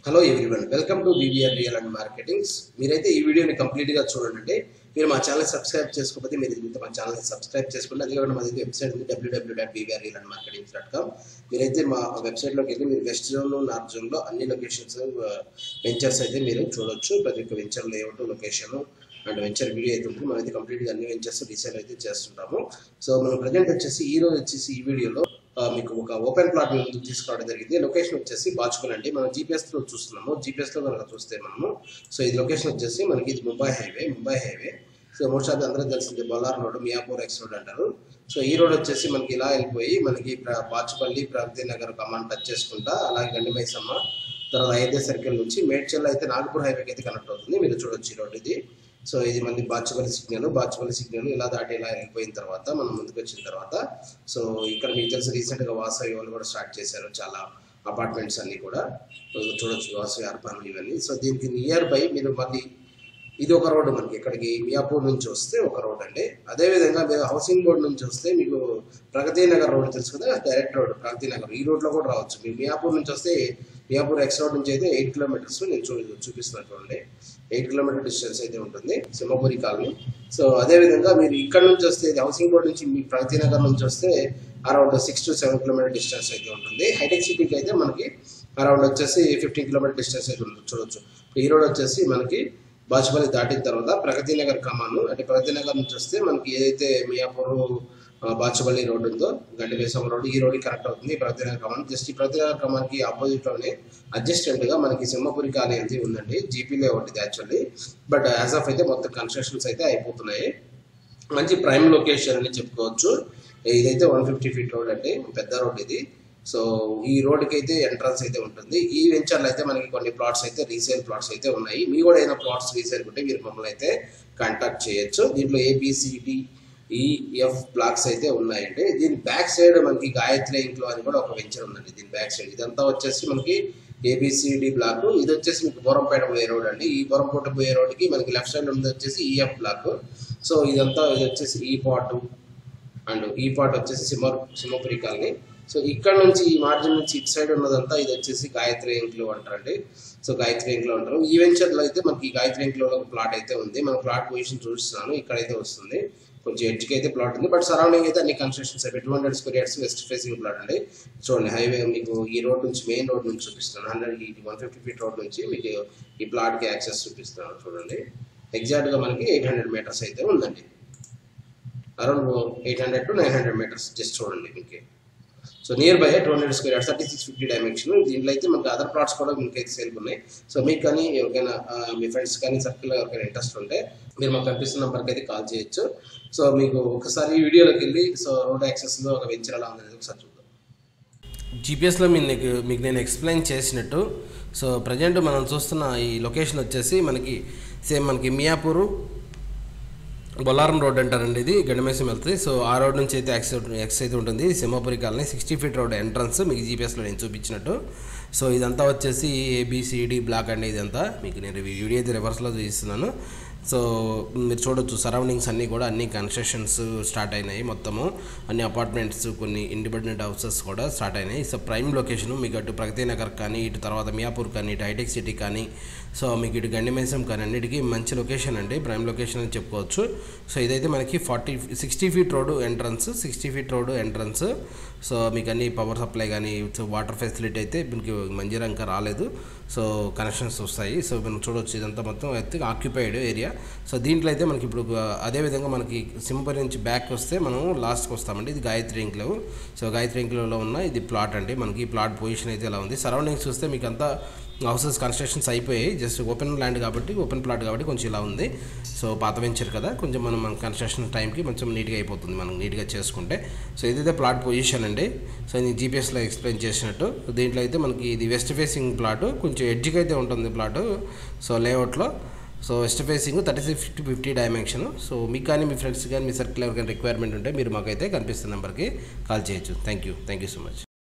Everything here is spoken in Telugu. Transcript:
hello everyone welcome to BBR real and marketings మీరైతే ఈ వీడియోని కంప్లీట్గా చూడండి మీరు మా ఛానల్ సబ్స్క్రైబ్ చేసుకోకపోతే మీరు ఇంత మా ఛానల్ సబ్స్క్రైబ్ చేసుకోండి అదే కాకుండా మా దగ్గర వెబ్సైట్ ఉంది WW dot BBR real and marketings dot com మీరైతే మా వెబ్సైట్లోకి వెళ్ళి మీరు వెస్ట్ జోన్ నార్త్ జోన్లో అన్ని లొకేషన్స్ వెంచర్స్ అయితే మీరు చూడొచ్చు ప్రతి ఒక్క venture layout location and venture video అయితే ఉంటుంది మనమైతే కంప్లీట్గా అన్ని వెంచర్స్ రీసేల్ అయితే చేస్తుంటాము సో మనం ప్రజెంట్ వచ్చేసి ఈ రోజు వచ్చేసి ఈ వీడియోలో ఆ, మీకు ఒక ఓపెన్ ప్లాట్ ముందు తీసుకురావడం జరిగింది లొకేషన్ వచ్చేసి బాచుకుల్ అండి మనం జీపీఎస్ లో చూస్తున్నాము జీపీఎస్ లో కనుక చూస్తే మనము సో ఇది లొకేషన్ వచ్చేసి మనకి ఇది Mumbai highway Mumbai highway so most of అందరూ తెలిసింది Bollaram road Miyapur x road అంటారు సో ఈ రోడ్ వచ్చేసి మనకి ఇలా వెళ్ళిపోయి మనకి ప్ర- బాచుపల్లి ప్రగతి నగర్ కమాండ్ టచ్ చేసుకుంటా అలాగే గండిమైసమ్మ తర్వాత అయోధ్య సర్కిల్ నుంచి మేడ్చల్ అయితే నాగపూర్ హైవేకి అయితే కనెక్ట్ అవుతుంది మీరు చూడొచ్చు ఈ రోడ్ ఇది సో ఇది మనకి బాచుపల్లి సిగ్నల్ బాచుపల్లి సిగ్నల్ ఇలా దాటి ఇలా వెళ్ళిపోయిన తర్వాత మనం ముందుకు వచ్చిన తర్వాత సో ఇక్కడ మీకు తెలిసి రీసెంట్ గా వాసవి వాళ్ళు కూడా స్టార్ట్ చేశారు చాలా అపార్ట్మెంట్స్ అన్ని కూడా చూడొచ్చు వాసవి అర్బన్ ఇవన్నీ సో దీనికి నియర్ బై మీరు మళ్ళీ ఇది ఒక రోడ్డు మనకి ఇక్కడికి మియాపూర్ నుంచి వస్తే ఒక రోడ్ అండి అదే విధంగా మీరు హౌసింగ్ బోర్డ్ నుంచి వస్తే మీకు ప్రగతి నగర్ రోడ్ తెలుసు కదా డైరెక్ట్ రోడ్ ప్రగతి నగర్ ఈ రోడ్ లో కూడా రావచ్చు మీరు మియాపూర్ నుంచి వస్తే మియాపూర్ ఎక్స్ రోడ్ నుంచి అయితే ఎయిట్ కిలోమీటర్స్ నేను చూ చూపిస్తున్నాను చూడండి ఎయిట్ కిలోమీటర్ డిస్టెన్స్ అయితే ఉంటుంది సింహపురి కాలనీ సో అదే విధంగా మీరు ఇక్కడ నుంచి వస్తే ఇది హౌసింగ్ బోర్డ్ నుంచి మీ ప్రగతి నగర్ నుంచి వస్తే around six to seven kilometre distance అయితే ఉంటుంది హైటెక్ సిటీకి అయితే మనకి అరౌండ్ వచ్చేసి ఫిఫ్టీన్ కిలోమీటర్ డిస్టెన్స్ అయితే ఉంటుంది చూడొచ్చు ఈ రోడ్ వచ్చేసి మనకి బాచుపల్లి దాటిన తర్వాత ప్రగతి నగర్ కమాను అంటే ప్రగతి నగర్ నుంచి వస్తే మనకి ఏదైతే మియాపూర్ ఆ, బాచుపల్లి రోడ్ ఉందో గండివేసం రోడ్ ఈ రోడ్ కనెక్ట్ అవుతుంది ఈ ప్రగతి నగర్ కమాన్ జస్ట్ ఈ ప్రగతి నగర్ కమాన్కి ఆపోజిట్ లోనే అడ్జస్టెంట్ గా మనకి సింహపురి కాలనీ అనేది ఉందండి జీపీలో ఒకటి యాక్చువల్లీ బట్ యాజ్ ఆఫ్ అయితే మొత్తం కన్స్ట్రక్షన్స్ అయితే అయిపోతున్నాయి మంచి ప్రైమ్ లొకేషన్ అని చెప్పుకోవచ్చు ఇదైతే వన్ ఫిఫ్టీ ఫీట్ రోడ్ అండి పెద్ద రోడ్ ఇది సో ఈ రోడ్కి అయితే ఎంట్రన్స్ అయితే ఉంటుంది ఈ వెంచర్లో అయితే మనకి కొన్ని ప్లాట్స్ అయితే రీసేల్ ప్లాట్స్ అయితే ఉన్నాయి మీ కూడా ఏదైనా ప్లాట్స్ రీసేల్ ఉంటే మీరు మమ్మల్ని అయితే కాంటాక్ట్ చేయొచ్చు దీంట్లో ఏబిసిడి ఈఎఫ్ బ్లాక్స్ అయితే ఉన్నాయండి దీని బ్యాక్ సైడ్ మనకి గాయత్రి ఇంట్లో అని కూడా ఒక వెంచర్ ఉందండి దీని బ్యాక్ సైడ్ ఇదంతా వచ్చేసి మనకి ఏబిసిడి బ్లాక్ ఇది వచ్చేసి మీకు బోరంపేట పోయే రోడ్ అండి ఈ బోరంపేట పోయే రోడ్కి మనకి లెఫ్ట్ సైడ్ ఉంది వచ్చేసి ఈఎఫ్ బ్లాక్ సో ఇదంతా ఇది వచ్చేసి ఈ పార్ట్ అండ్ ఈ పార్ట్ వచ్చేసి సింహ సింహపురి కాలనీ సో ఇక్కడ నుంచి ఈ మార్జిన్ నుంచి ఇటు సైడ్ ఉన్నదంతా ఇది వచ్చేసి గాయత్రి ఇంట్లో అంటారండి సో గాయత్రి ఇంట్లో అంటారు ఈ వెంచర్లో అయితే మనకి గాయత్రి ఇంట్లో ఒక ప్లాట్ అయితే ఉంది మన ప్లాట్ పొజిషన్ చూపిస్తున్నాను ఇక్కడైతే వస్తుంది కొంచెం ఎడ్జ్కి అయితే ప్లాట్ ఉంది బట్ సరౌండింగ్ అయితే అన్ని కన్స్ట్రక్షన్స్ అయిపోయి two hundred square yards west facing plot అండి చూడండి హైవే మీకు ఈ రోడ్ నుంచి మెయిన్ రోడ్ నుంచి చూపిస్తున్నాను hundred one fifty feet road నుంచి మీకు ఈ ప్లాట్కి యాక్సెస్ చూపిస్తున్నాను చూడండి ఎగ్జాక్ట్గా మనకి ఎయిట్ హండ్రెడ్ మీటర్స్ అయితే ఉందండి around eight hundred to nine hundred metres just చూడండి మీకు so near by two hundred square yards thirty six fifty dimension దీంట్లో అయితే మనకి అదర్ ప్లాట్స్ కూడా మీకు అయితే సేల్ ఉన్నాయి సో మీకు కానీ ఎవరికైనా ఆ, మీ ఫ్రెండ్స్ కానీ సర్కిల్ ఎవరికైనా ఇంట్రెస్ట్ ఉంటే మీరు మాకు కనిపిస్తున్న నెంబర్కి అయితే కాల్ చేయొచ్చు సో మీకు ఒకసారి ఈ వీడియోలోకి వెళ్ళి సో రోడ్ యాక్సెస్లో ఒక వెంచర్ ఎలా ఉందనేది ఒకసారి చూద్దాం జీపీఎస్లో మీకు నీకు మీకు నేను ఎక్స్ప్లెయిన్ చేసినట్టు సో ప్రజెంట్ మనం చూస్తున్న ఈ లొకేషన్ వచ్చేసి మనకి సేమ్ మనకి మియాపూరు బొల్లారం రోడ్ అంటారండి ఇది గండమేసం వెళ్తుంది సో ఆ రోడ్ నుంచి అయితే యాక్సెస్ యాక్సెస్ అయితే ఉంటుంది Simhapuri colony sixty feet road entrance మీకు జీపీఎస్లో నేను చూపించినట్టు సో ఇదంతా వచ్చేసి ఏబిసిడి బ్లాక్ అండి ఇదంతా మీకు నేను ఈ వీడియో అయితే రివర్స్లో చూపిస్తున్నాను సో మీరు చూడొచ్చు సరౌండింగ్స్ అన్నీ కూడా అన్ని కన్స్ట్రక్షన్స్ స్టార్ట్ అయినాయి మొత్తము అన్ని అపార్ట్మెంట్స్ కొన్ని ఇండిపెండెంట్ హౌసెస్ కూడా స్టార్ట్ అయినాయి సో ప్రైమ్ లొకేషన్ మీకు అటు ప్రగతి నగర్ కానీ ఇటు తర్వాత మియాపూర్ కానీ ఇటు హైటెక్ సిటీ కానీ సో మీకు ఇటు గండిమేసం కానీ అన్నిటికీ మంచి లొకేషన్ అండి ప్రైమ్ లొకేషన్ అని చెప్పుకోవచ్చు సో ఇదైతే మనకి forty sixty feet road entrance sixty feet road entrance so మీకు అన్ని పవర్ సప్లై కానీ వాటర్ ఫెసిలిటీ అయితే మీకు మంజీరా ఇంకా రాలేదు సో కనెక్షన్స్ వస్తాయి సో మనం చూడొచ్చు ఇదంతా మొత్తం అయితే ఆక్యుపైడ్ ఏరియా సో దీంట్లో అయితే మనకి ఇప్పుడు అదేవిధంగా మనకి సింపరి నుంచి బ్యాక్ వస్తే మనం లాస్ట్కి వస్తామండి ఇది గాయత్రి ఇంక్లో సో గాయత్రి ఇంక్లో ఉన్న ఇది ప్లాట్ అండి మనకి ఈ ప్లాట్ పొజిషన్ అయితే ఇలా ఉంది సరౌండింగ్స్ చూస్తే మీకు అంతా హౌసెస్ కన్స్ట్రక్షన్స్ అయిపోయాయి జస్ట్ ఓపెన్ ల్యాండ్ కాబట్టి ఓపెన్ ప్లాట్ కాబట్టి కొంచెం ఇలా ఉంది సో పాత వెంచర్ కదా కొంచెం మనం మన కన్స్ట్రక్షన్ టైంకి కొంచెం నీట్గా అయిపోతుంది మనం నీట్గా చేసుకుంటే సో ఇదైతే ప్లాట్ పొజిషన్ అండి సో ఇది జీపీఎస్లో ఎక్స్ప్లెయిన్ చేసినట్టు దీంట్లో అయితే మనకి ఇది వెస్ట్ ఫేసింగ్ ప్లాట్ కొంచెం ఎడ్జ్కి అయితే ఉంటుంది ప్లాట్ సో లేఅవుట్లో so west facing thirty six fifty fifty dimension so మీకు కానీ మీ ఫ్రెండ్స్ కానీ మీ సర్కిల్ ఎవరికైనా రిక్వైర్మెంట్ ఉంటే మీరు మాకైతే కనిపిస్తున్న నెంబర్కి కాల్ చేయొచ్చు thank you thank you so much